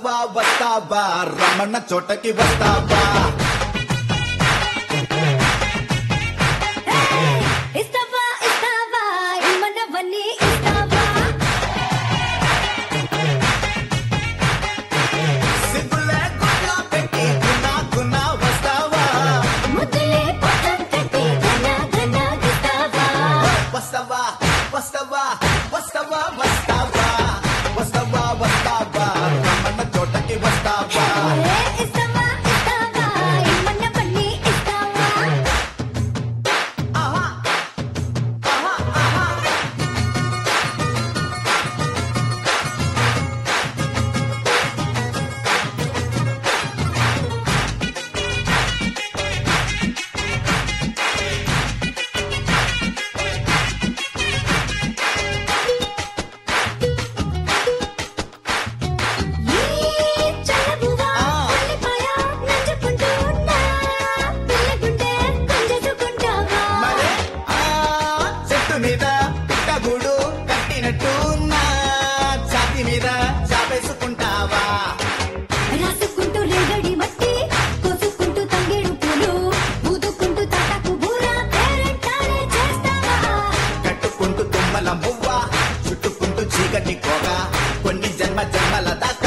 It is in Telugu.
వస్తావా వస్తావా రమణ చోటకి వస్తావా ఇస్తావా ఇస్తావా ఇమ్మన్నవన్నీ ఇస్తావా సిగ్గులే గుడ్లా పెట్టి గున్నా గున్నా వస్తావా ముద్దులే పట్టం కట్టి ఘన ఘన ఇస్తావా వస్తావా వస్తావా వస్తావా వస్తావా వస్తావా వస్తావా రమణ చోటకి వస్తావా ఏ ఇస్తావా ఇస్తావా ఇమ్మన్నవన్నీ ఇస్తావా ఆహా ఆహా ఆహా ఈ చల్లబువ్వా ఉల్లిపాయ నంచుకుంటూ ఉన్నా పిల్లగుండె గుంజెసుకుంటావా మరే ఆ చెట్టు మీద పిట్టగూడు కట్టినట్టు నా ఛాతి మీద చాపేసుకుంటావా రాసుకుంటూ రేగడి మట్టి కోసుకుంటూ తంగేడు పూలు ఊదుకుంటూ తాటాకు బూర పేరెంటాలే చేస్తావా కట్టుకుంటూ తుమ్మల మువ్వ చుట్టుకుంటూ చీకటి కోగ కొన్ని జన్మ జన్మల దాకా